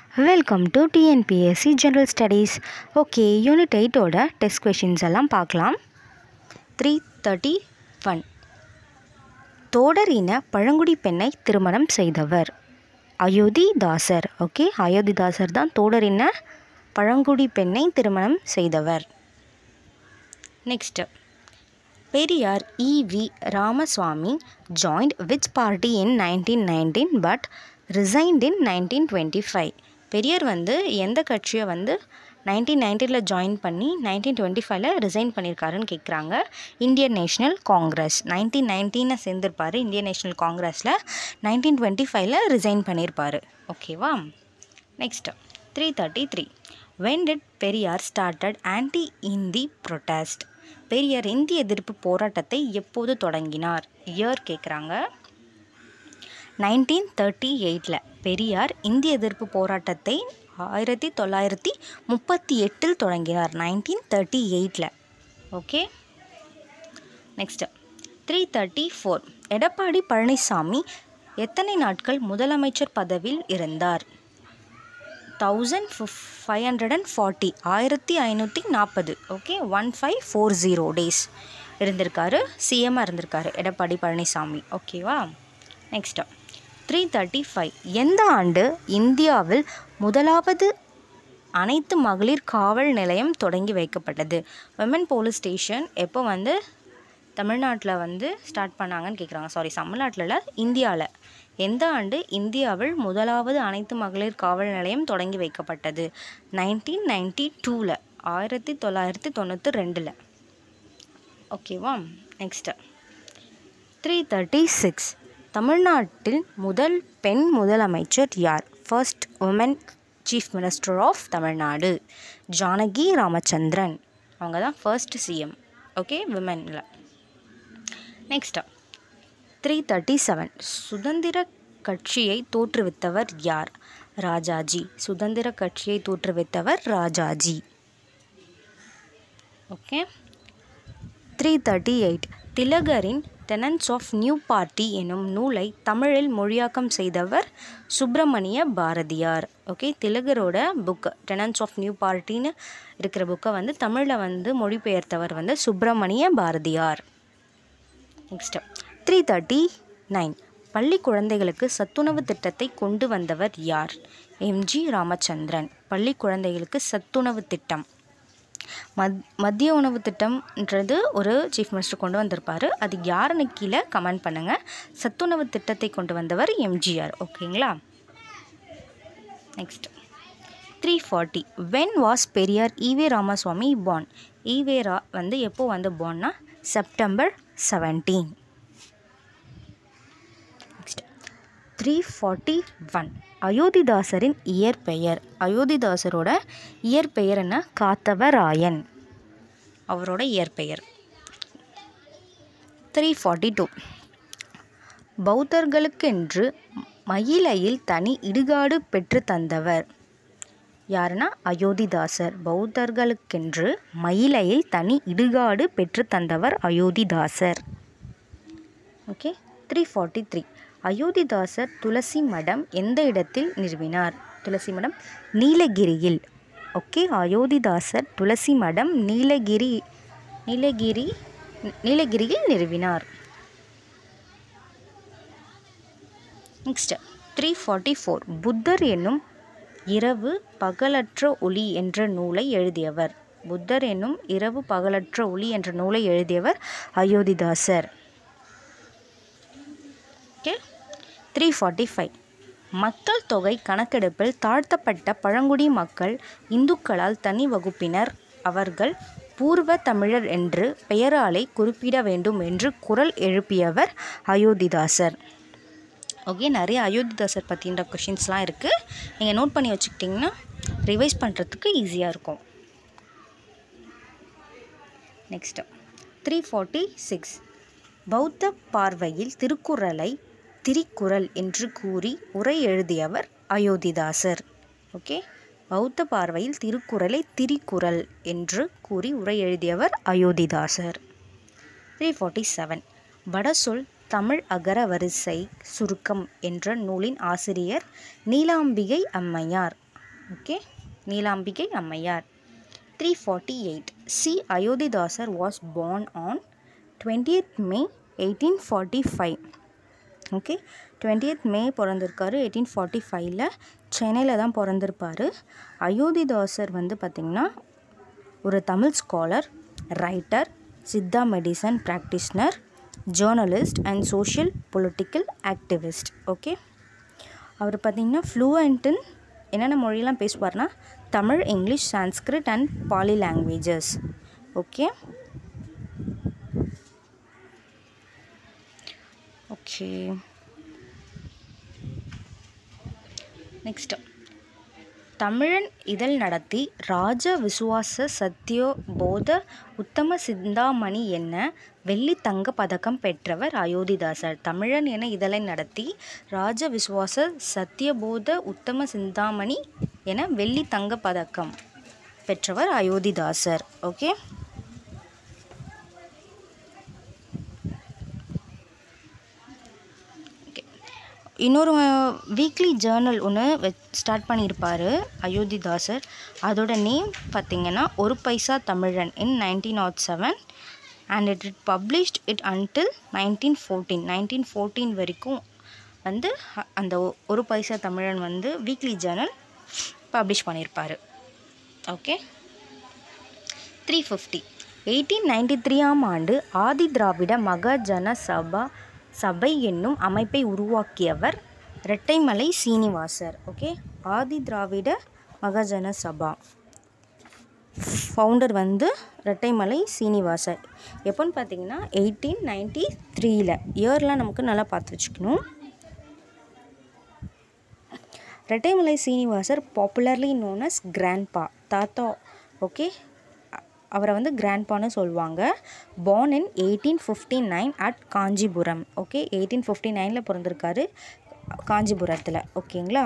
welcome to TNPSC general studies okay unit எயிட்டோட test questions எல்லாம் பார்க்கலாம் த்ரீ தேர்ட்டி ஒன் தோடர் இன பழங்குடி பெண்ணை திருமணம் செய்தவர் அயோத்திதாசர் ஓகே அயோத்திதாசர் தான் தோடர் இன பழங்குடி பெண்ணை திருமணம் செய்தவர் next Periyar E V Ramasamy joined which party in nineteen nineteen but resigned in nineteen twenty five Periyar வந்து எந்த கட்சியை வந்து நைன்டீன் நைன்டீனில் ஜாயின் பண்ணி நைன்டீன் டுவெண்ட்டி ஃபைவ்ல ரிசைன் பண்ணியிருக்காருன்னு கேட்குறாங்க இந்தியன் நேஷ்னல் காங்கிரஸ் நைன்டீன் நைன்டீனை சேர்ந்திருப்பார் இந்தியன் நேஷ்னல் காங்கிரஸில் நைன்டீன் டுவெண்ட்டி ஃபைவ்ல ரிசைன் பண்ணியிருப்பார் ஓகேவா next three thirty three when did Periyar started anti Hindi protest Periyar Hindi எதிர்ப்பு போராட்டத்தை எப்போது தொடங்கினார் இயர் கேட்குறாங்க நைன்டீன் தேர்ட்டி எயிட்டில் பெரியார் இந்திய எதிர்ப்பு போராட்டத்தை ஆயிரத்தி தொள்ளாயிரத்தி முப்பத்தி எட்டில் தொடங்கினார் நைன்டீன் தேர்ட்டி எயிட்டில் okay next three thirty four Edappadi Palaniswami எத்தனை நாட்கள் முதலமைச்சர் பதவியில் இருந்தார் thousand five hundred and forty ஆயிரத்தி ஐநூற்றி நாற்பது okay one five four zero days இருந்திருக்காரு சிஎம்மாக இருந்திருக்காரு எடப்பாடி பழனிசாமி ஓகேவா நெக்ஸ்ட்டு த்ரீ தேர்ட்டி ஃபைவ் எந்த ஆண்டு இந்தியாவில் முதலாவது அனைத்து மகளிர் காவல் நிலையம் தொடங்கி வைக்கப்பட்டது விமன் போலீஸ் ஸ்டேஷன் எப்போ வந்து தமிழ்நாட்டில் வந்து ஸ்டார்ட் பண்ணாங்கன்னு கேட்குறாங்க சாரி தமிழ்நாட்டில் இந்தியாவில் எந்த ஆண்டு இந்தியாவில் முதலாவது அனைத்து மகளிர் காவல் நிலையம் தொடங்கி வைக்கப்பட்டது நைன்டீன் நைன்டி டூவில் ஆயிரத்தி தொள்ளாயிரத்தி தொண்ணூற்றி ரெண்டில் ஓகேவா நெக்ஸ்ட்டு த்ரீ தேர்ட்டி சிக்ஸ் தமிழ்நாட்டில் முதல் பெண் முதலமைச்சர் யார் first woman chief minister of Tamil Nadu Janaki Ramachandran அவங்க தான் ஃபர்ஸ்ட் சிஎம் ஓகே விமனில் நெக்ஸ்ட்டு த்ரீ தேர்ட்டி செவன் சுதந்திர கட்சியை தோற்றுவித்தவர் யார் ராஜாஜி சுதந்திர கட்சியை தோற்றுவித்தவர் Rajaji okay three thirty eight திலகரின் டெனன்ஸ் ஆஃப் நியூ பார்ட்டி எனும் நூலை தமிழில் மொழியாக்கம் செய்தவர் சுப்பிரமணிய பாரதியார் ஓகே திலகரோட புக்கு டெனன்ஸ் ஆஃப் நியூ பார்ட்டின்னு இருக்கிற புக்கை வந்து தமிழில் வந்து மொழிபெயர்த்தவர் வந்து Subramania Bharathiyar next three thirty nine பள்ளி குழந்தைகளுக்கு சத்துணவு திட்டத்தை கொண்டு வந்தவர் யார் எம்ஜி ராமச்சந்திரன் பள்ளி குழந்தைகளுக்கு சத்துணவு திட்டம் மத் மத்திய உணவு திட்டம்ன்றது ஒரு சீஃப் மினிஸ்டர் கொண்டு வந்திருப்பார் அது யாருன்னு கீழே கமெண்ட் பண்ணுங்கள் சத்துணவு திட்டத்தை கொண்டு வந்தவர் எம்ஜிஆர் ஓகேங்களா next three forty when was Periyar E V Ramasamy born E V Ra வந்து எப்போ வந்து பார்ன்னா September seventeen next three forty one அயோத்திதாசரின் இயற்பெயர் அயோத்திதாசரோட இயற்பெயர் என்ன காத்தவராயன் அவரோட இயற்பெயர் த்ரீ ஃபார்ட்டி டூ பௌத்தர்களுக்கென்று மயிலையில் தனி இடுகாடு பெற்று தந்தவர் யாருன்னா அயோத்திதாசர் பௌத்தர்களுக்கென்று மயிலையில் தனி இடுகாடு பெற்று தந்தவர் Ayothidasar okay three forty three Ayothidasar துளசி மடம் எந்த இடத்தில் நிறுவினார் துளசி மடம் நீலகிரியில் ஓகே அயோத்திதாசர் துளசி மடம் நீலகிரி நீலகிரி நீலகிரியில் நிறுவினார் next three forty four Buddhar என்னும் இரவு பகலற்ற ஒளி என்ற நூலை எழுதியவர் புத்தர் என்னும் இரவு பகலற்ற ஒளி என்ற நூலை எழுதியவர் Ayothidasar okay three forty five மக்கள் தொகை கணக்கெடுப்பில் தாழ்த்தப்பட்ட பழங்குடி மக்கள் இந்துக்களால் தனி வகுப்பினர் அவர்கள் பூர்வ தமிழர் என்று பெயராலே குறிப்பிட வேண்டும் என்று குரல் எழுப்பியவர் அயோத்திதாசர் ஓகே நிறைய அயோத்திதாசர் பற்றின்ற கொஷின்ஸ்லாம் இருக்குது நீங்கள் நோட் பண்ணி வச்சுக்கிட்டிங்கன்னா ரிவைஸ் பண்ணுறதுக்கு ஈஸியாக இருக்கும் நெக்ஸ்ட்டு த்ரீ ஃபார்ட்டி சிக்ஸ் பௌத்த பார்வையில் திருக்குறளை திரிக்குறள் என்று கூறி உரை எழுதியவர் அயோத்திதாசர் ஓகே பௌத்த பார்வையில் திருக்குறளை திரிக்குறள் என்று கூறி உரை எழுதியவர் அயோத்திதாசர் த்ரீ ஃபார்ட்டி செவன் வடசொல் தமிழ் அகர வரிசை சுருக்கம் என்ற நூலின் ஆசிரியர் நீலாம்பிகை அம்மையார் ஓகே நீலாம்பிகை அம்மையார் three forty eight C Ayothidasar was born on twentieth May eighteen forty five okay twentieth May பிறந்திருக்காரு எயிட்டீன் ஃபார்ட்டி ஃபைவ்ல சென்னையில் தான் பிறந்திருப்பார் அயோத்திதாசர் வந்து பார்த்திங்கன்னா ஒரு Tamil scholar writer siddha medicine practitioner journalist and social political activist okay அவர் பார்த்திங்கன்னா ஃப்ளூவெண்ட்டுன்னு என்னென்ன மொழியெல்லாம் பேசுவார்னா Tamil English Sanskrit and Pali languages okay okay next Tamilan இதழ் நடத்தி ராஜ விசுவாச சத்யோ போத உத்தம சிந்தாமணி என்ன வெள்ளி தங்க பதக்கம் பெற்றவர் அயோத்திதாசர் தமிழன் என இதழை நடத்தி ராஜ விசுவாச சத்யபோத உத்தம சிந்தாமணி என வெள்ளி தங்க பதக்கம் பெற்றவர் அயோத்திதாசர் ஓகே இன்னொரு வீக்லி ஜேர்னல் ஒன்று ஸ்டார்ட் பண்ணியிருப்பார் அயோத்திதாசர் அதோட நேம் பார்த்திங்கன்னா ஒரு Paisa Tamilan in nineteen nought seven and it it published it until nineteen fourteen nineteen fourteen வரைக்கும் வந்து அ- அந்த ஒ- ஒரு பைசா தமிழன் வந்து வீக்லி ஜேர்னல் பப்ளிஷ் பண்ணியிருப்பார் okay three fifty eighteen ninety த்ரீயாம் ஆண்டு ஆதி திராவிட மகாஜன சபா சபை என்னும் அமைப்பை உருவாக்கியவர் இரட்டைமலை சீனிவாசர் ஓகே ஆதி திராவிட மகாஜன சபா ஃபவுண்டர் வந்து இரட்டைமலை சீனிவாசர் எப்போன்னு பார்த்தீங்கன்னா எயிட்டீன் நைன்டி த்ரீல இயர்லாம் நமக்கு நல்லா பார்த்து வச்சுக்கணும் Rettaimalai Srinivasar popularly known as grandpa தாத்தா ஓகே அவரை வந்து கிராண்ட்பான்னு சொல்லுவாங்க born in eighteen fifty nine at Kanchipuram okay eighteen fifty நைனில் பிறந்திருக்காரு காஞ்சிபுரத்தில் ஓகேங்களா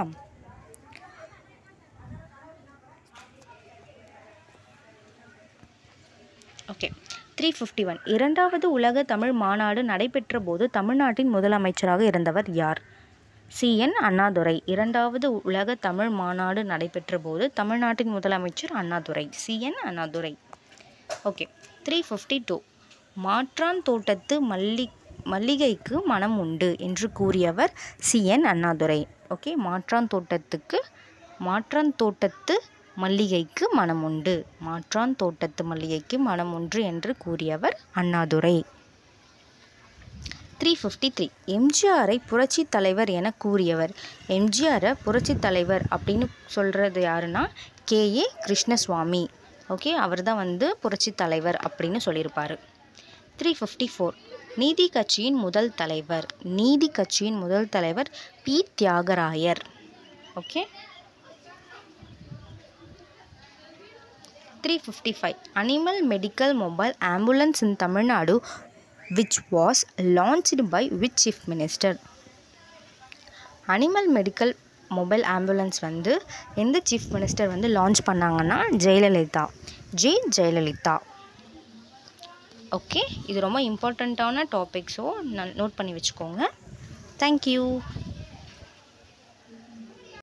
ஓகே த்ரீ ஃபிஃப்டி ஒன் இரண்டாவது உலக தமிழ் மாநாடு நடைபெற்ற போது தமிழ்நாட்டின் முதலமைச்சராக இருந்தவர் யார் சிஎன் அண்ணாதுரை இரண்டாவது உலக தமிழ் மாநாடு நடைபெற்ற போது தமிழ்நாட்டின் முதலமைச்சர் Annadurai C N Annadurai okay three fifty two மாற்றான் தோட்டத்து மல்லி மல்லிகைக்கு மனம் உண்டு என்று கூறியவர் சிஎன் அண்ணாதுரை ஓகே மாற்றான் தோட்டத்துக்கு மாற்றான் தோட்டத்து மல்லிகைக்கு மனம் உண்டு மாற்றான் தோட்டத்து மல்லிகைக்கு மனம் உண்டு என்று கூறியவர் அண்ணாதுரை த்ரீ ஃபிஃப்டி த்ரீ எம்ஜிஆரை புரட்சி தலைவர் என கூறியவர் எம்ஜிஆரை புரட்சி தலைவர் அப்படின்னு சொல்கிறது யாருன்னா கேஏ கிருஷ்ணசுவாமி ஓகே அவர் தான் வந்து புரட்சி தலைவர் அப்படின்னு சொல்லியிருப்பார் த்ரீ ஃபிஃப்டி ஃபோர் நீதி கட்சியின் முதல் தலைவர் நீதி கட்சியின் முதல் தலைவர் P Thiyagarayar okay three fifty five animal medical mobile ambulance in Tamil Nadu which was launched by which chief minister animal medical mobile ambulance வந்து எந்த சீஃப் மினிஸ்டர் வந்து லான்ச் பண்ணாங்கன்னா ஜெயலலிதா ஜே ஜெயலலிதா ஓகே இது ரொம்ப இம்பார்ட்டண்ட்டான டாபிக் ஸோ நோட் பண்ணி வச்சுக்கோங்க தேங்க்யூ